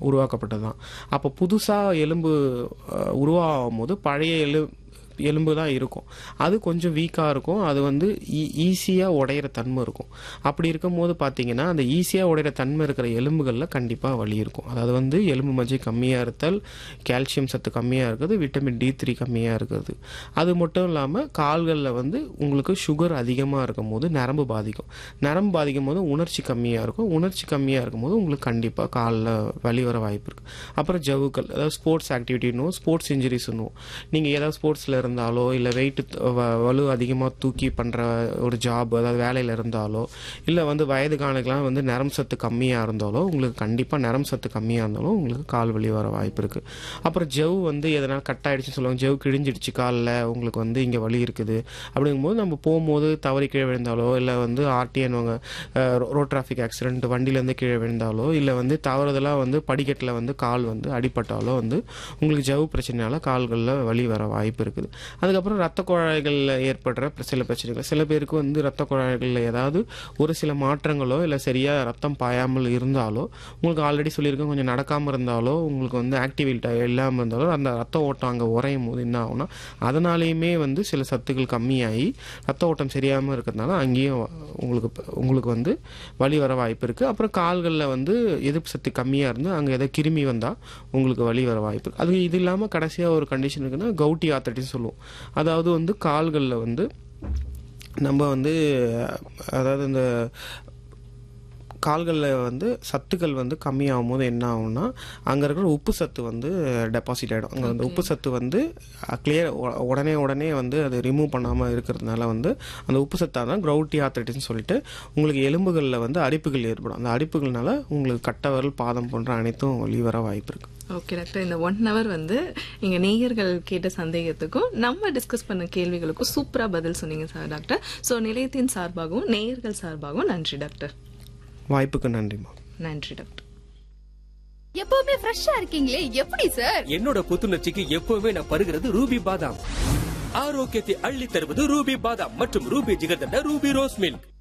உருவாக்கப்பட்டது தான் அப்போ புதுசாக எலும்பு அஹ், உருவாகும் போது பழைய எலு எலும்பு தான் இருக்கும் அது கொஞ்சம் வீக்காக இருக்கும் அது வந்து ஈஸியாக உடையிற தன்மை இருக்கும் அப்படி இருக்கும்போது பார்த்தீங்கன்னா அந்த ஈஸியாக உடையிற தன்மை இருக்கிற எலும்புகளில் கண்டிப்பாக வலி இருக்கும் அதாவது வந்து எலும்பு மஜ்ஜை கம்மியாக இருத்தல் கால்சியம் சத்து கம்மியாக இருக்குது விட்டமின் டி த்ரீ கம்மியாக இருக்குது அது மட்டும் இல்லாமல் கால்களில் வந்து உங்களுக்கு சுகர் அதிகமாக இருக்கும் போது நரம்பு பாதிக்கும் நரம்பு பாதிக்கும் போது உணர்ச்சி கம்மியாக இருக்கும் உணர்ச்சி கம்மியாக இருக்கும் போது உங்களுக்கு கண்டிப்பாக காலில் வலி வர வாய்ப்பு இருக்குது அப்புறம் ஜவுக்கள் அதாவது ஸ்போர்ட்ஸ் ஆக்டிவிட்டினும் ஸ்போர்ட்ஸ் இன்ஜுரிஸ்னும் நீங்கள் ஏதாவது ஸ்போர்ட்ஸில் இருந்தாலோ இல்லை வெயிட் வலு அதிகமாக தூக்கி பண்ணுற ஒரு ஜாப் அதாவது வேலையில் இருந்தாலோ இல்லை வந்து வயது காலக்கெல்லாம் வந்து நரம் சத்து கம்மியாக இருந்தாலோ உங்களுக்கு கண்டிப்பாக நரம் சத்து கம்மியாக இருந்தாலும் உங்களுக்கு கால் வலி வர வாய்ப்பு இருக்குது அப்புறம் ஜவ் வந்து எதனால் கட் ஆயிடுச்சுன்னு சொல்லுவாங்க ஜவ் கிழிஞ்சிடுச்சு காலில் உங்களுக்கு வந்து இங்கே வலி இருக்குது அப்படிங்கும்போது நம்ம போகும்போது தவறி கீழே விழுந்தாலோ இல்லை வந்து ஆர்டிஎன்வாங்க ரோட் டிராஃபிக் ஆக்சிடென்ட் வண்டியிலேருந்து கீழே விழுந்தாலோ இல்லை வந்து தவறுதலாக வந்து படிக்கட்டில் வந்து கால் வந்து அடிபட்டாலோ வந்து உங்களுக்கு ஜவ் பிரச்சனையால கால்களில் வலி வர வாய்ப்பு இருக்குது அதுக்கப்புறம் ரத்த குழாய்களில் ஏற்படுற பிர- சில பிரச்சனைகள் சில பேருக்கு வந்து ரத்த குழாய்களில் ஏதாவது ஒரு சில மாற்றங்களோ இல்லை சரியாக ரத்தம் பாயாமல் இருந்தாலோ உங்களுக்கு ஆல்ரெடி சொல்லியிருக்கேன் கொஞ்சம் நடக்காமல் இருந்தாலோ உங்களுக்கு வந்து ஆக்டிவிட்டி இல்லாமல் இருந்தாலோ அந்த ரத்த ஓட்டம் அங்கே உறையும் போது என்ன ஆகும்னா அதனாலேயுமே வந்து சில சத்துக்கள் கம்மியாகி ரத்த ஓட்டம் சரியாமல் இருக்கிறதுனால அங்கேயும் உங்களுக்கு உங்களுக்கு வந்து வலி வர வாய்ப்பு இருக்குது அப்புறம் கால்களில் வந்து எதிர்ப்பு சக்தி கம்மியாக இருந்து அங்கே ஏதோ கிருமி வந்தால் உங்களுக்கு வலி வர வாய்ப்பு இருக்குது அது இது இல்லாமல் கடைசியாக ஒரு கண்டிஷன் இருக்குன்னா கவுட்டி ஆத்தட்டின்னு சொல்லுவோம் அதாவது வந்து கால்களில் வந்து நம்ம வந்து அதாவது இந்த கால்களில் வந்து சத்துக்கள் வந்து கம்மியாகும் போது என்ன ஆகும்னா அங்கே இருக்கிற உப்பு சத்து வந்து டெபாசிட் ஆகிடும் அங்கே அந்த உப்பு சத்து வந்து கிளியர் உடனே உடனே வந்து அது ரிமூவ் பண்ணாமல் இருக்கிறதுனால வந்து அந்த உப்பு சத்தாக தான் கிரவுட்டி ஆத்தரைட்டிஸ்னு சொல்லிட்டு உங்களுக்கு எலும்புகளில் வந்து அரிப்புகள் ஏற்படும் அந்த அரிப்புகள்னால உங்களுக்கு கட்டை விரல் பாதம் போன்ற அனைத்தும் வலி வர வாய்ப்பு இருக்குது ஓகே டாக்டர் இந்த ஒன் ஹவர் வந்து எங்க நேயர்கள் கேட்ட சந்தேகத்துக்கும் நம்ம டிஸ்கஸ் பண்ண கேள்விகளுக்கும் சூப்பரா பதில் சொன்னீங்க சார் டாக்டர் சோ நிலையத்தின் சார்பாகவும் நேயர்கள் சார்பாகவும் நன்றி டாக்டர் வாய்ப்புக்கு நன்றிம்மா நன்றி டாக்டர் எப்பவுமே ஃப்ரெஷ்ஷா இருக்கீங்களே எப்படி சார் என்னோட புத்துணர்ச்சிக்கு எப்பவுமே நான் பருகிறது ரூபி பாதாம் ஆரோக்கியத்தை அள்ளி தருவது ரூபி பாதாம் மற்றும் Ruby jigarthanda Ruby rose milk